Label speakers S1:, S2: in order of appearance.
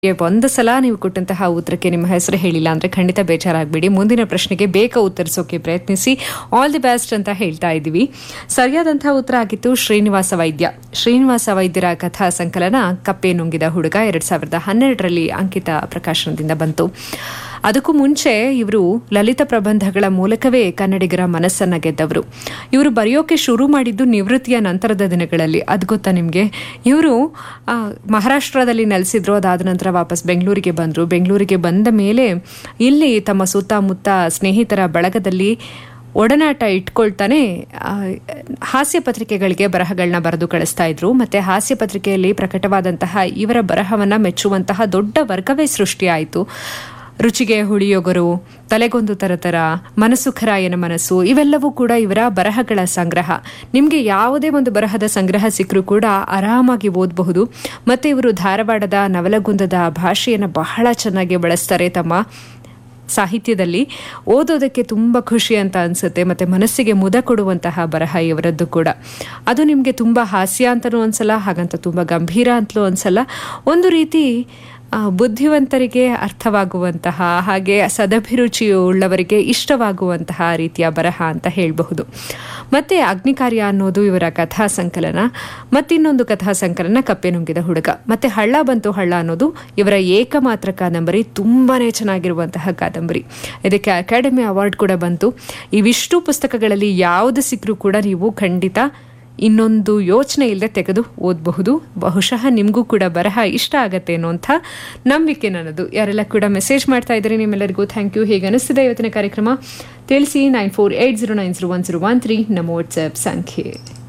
S1: ಒಂದು ಸಲ ನೀವು ಕೊಟ್ಟಂತಹ ಉತ್ತರಕ್ಕೆ ನಿಮ್ಮ ಹೆಸರು ಹೇಳಿಲ್ಲ ಅಂದ್ರೆ ಖಂಡಿತ ಬೇಜಾರಾಗಬೇಡಿ ಮುಂದಿನ ಪ್ರಶ್ನೆಗೆ ಬೇಗ ಉತ್ತರಿಸೋಕೆ ಪ್ರಯತ್ನಿಸಿ ಆಲ್ ದಿ ಬೆಸ್ಟ್ ಅಂತ ಹೇಳ್ತಾ ಇದ್ದೀವಿ ಸರಿಯಾದಂತಹ ಉತ್ತರ ಆಗಿತ್ತು ಶ್ರೀನಿವಾಸ ವೈದ್ಯ ಶ್ರೀನಿವಾಸ ವೈದ್ಯರ ಕಥಾ ಸಂಕಲನ ಕಪ್ಪೆ ನುಂಗಿದ ಹುಡುಗ ಎರಡ್ ಸಾವಿರದ ಹನ್ನೆರಡರಲ್ಲಿ ಅಂಕಿತ ಪ್ರಕಾಶನದಿಂದ ಬಂತು ಅದಕ್ಕೂ ಮುಂಚೆ ಇವರು ಲಲಿತ ಪ್ರಬಂಧಗಳ ಮೂಲಕವೇ ಕನ್ನಡಿಗರ ಮನಸ್ಸನ್ನ ಗೆದ್ದವರು ಇವರು ಬರೆಯೋಕೆ ಶುರು ಮಾಡಿದ್ದು ನಿವೃತ್ತಿಯ ನಂತರದ ದಿನಗಳಲ್ಲಿ ಅದು ಗೊತ್ತಾ ನಿಮಗೆ ಇವರು ಮಹಾರಾಷ್ಟ್ರದಲ್ಲಿ ನೆಲೆಸಿದ್ರು ಅದಾದ ನಂತರ ವಾಪಸ್ ಬೆಂಗಳೂರಿಗೆ ಬಂದರು ಬೆಂಗಳೂರಿಗೆ ಬಂದ ಮೇಲೆ ಇಲ್ಲಿ ತಮ್ಮ ಸುತ್ತಮುತ್ತ ಸ್ನೇಹಿತರ ಬಳಗದಲ್ಲಿ ಒಡನಾಟ ಇಟ್ಕೊಳ್ತಾನೆ ಆ, ಹಾಸ್ಯ ಪತ್ರಿಕೆಗಳಿಗೆ ಬರಹಗಳನ್ನ ಬರೆದು ಕಳಿಸ್ತಾ ಇದ್ರು ಮತ್ತೆ ಹಾಸ್ಯ ಪತ್ರಿಕೆಯಲ್ಲಿ ಪ್ರಕಟವಾದಂತಹ ಇವರ ಬರಹವನ್ನ ಮೆಚ್ಚುವಂತಹ ದೊಡ್ಡ ವರ್ಗವೇ ಸೃಷ್ಟಿಯಾಯಿತು ರುಚಿಗೆ ಹುಳಿಯೊಗರು ತಲೆಗೊಂದು ತರತರ ಮನಸ್ಸು ಖರಾಯನ ಮನಸ್ಸು ಇವೆಲ್ಲವೂ ಕೂಡ ಇವರ ಬರಹಗಳ ಸಂಗ್ರಹ ನಿಮಗೆ ಯಾವುದೇ ಒಂದು ಬರಹದ ಸಂಗ್ರಹ ಸಿಕ್ಕರೂ ಕೂಡ ಆರಾಮಾಗಿ ಓದಬಹುದು ಮತ್ತೆ ಇವರು ಧಾರವಾಡದ ನವಲಗುಂದದ ಭಾಷೆಯನ್ನು ಬಹಳ ಚೆನ್ನಾಗಿ ಬಳಸ್ತಾರೆ ತಮ್ಮ ಸಾಹಿತ್ಯದಲ್ಲಿ ಓದೋದಕ್ಕೆ ತುಂಬ ಖುಷಿ ಅಂತ ಅನಿಸುತ್ತೆ ಮತ್ತು ಮನಸ್ಸಿಗೆ ಮುದ ಕೊಡುವಂತಹ ಬರಹ ಇವರದ್ದು ಕೂಡ ಅದು ನಿಮಗೆ ತುಂಬ ಹಾಸ್ಯ ಅಂತಲೂ ಅನ್ಸಲ್ಲ ಹಾಗಂತ ತುಂಬ ಗಂಭೀರ ಅಂತಲೂ ಅನ್ಸಲ್ಲ ಒಂದು ರೀತಿ ಆ, ಬುದ್ಧಿವಂತರಿಗೆ ಅರ್ಥವಾಗುವಂತಹ ಹಾಗೆ ಸದಭಿರುಚಿ ಉಳ್ಳವರಿಗೆ ಇಷ್ಟವಾಗುವಂತಹ ರೀತಿಯ ಬರಹ ಅಂತ ಹೇಳಬಹುದು ಮತ್ತೆ ಅಗ್ನಿಕಾರ್ಯ ಅನ್ನೋದು ಇವರ ಕಥಾ ಸಂಕಲನ ಮತ್ತಿನ್ನೊಂದು ಕಥಾ ಸಂಕಲನ ಕಪ್ಪೆ ನುಂಗಿದ ಹುಡುಗ ಮತ್ತೆ ಹಳ್ಳ ಬಂತು ಹಳ್ಳ ಅನ್ನೋದು ಇವರ ಏಕಮಾತ್ರ ಕಾದಂಬರಿ ತುಂಬಾನೇ ಚೆನ್ನಾಗಿರುವಂತಹ ಕಾದಂಬರಿ ಇದಕ್ಕೆ ಅಕಾಡೆಮಿ ಅವಾರ್ಡ್ ಕೂಡ ಬಂತು ಇವಿಷ್ಟು ಪುಸ್ತಕಗಳಲ್ಲಿ ಯಾವುದು ಸಿಕ್ಕರೂ ಕೂಡ ನೀವು ಖಂಡಿತ ಇನ್ನೊಂದು ಯೋಚನೆ ಇಲ್ಲದೆ ತೆಗೆದು ಓದಬಹುದು ಬಹುಶಃ ನಿಮಗೂ ಕೂಡ ಬರಹ ಇಷ್ಟ ಆಗತ್ತೆ ಅನ್ನೋಂಥ ನಂಬಿಕೆ ನನ್ನದು ಯಾರೆಲ್ಲ ಕೂಡ ಮೆಸೇಜ್ ಮಾಡ್ತಾ ಇದ್ದಾರೆ ನಿಮ್ಮೆಲ್ಲರಿಗೂ ಥ್ಯಾಂಕ್ ಯು ಹೇಗೆ ಅನಿಸ್ತಿದೆ ಇವತ್ತಿನ ಕಾರ್ಯಕ್ರಮ ತಿಳಿಸಿ nine four eight zero nine zero one zero one three ನಮ್ಮ ವಾಟ್ಸ್ಆ್ಯಪ್ ಸಂಖ್ಯೆ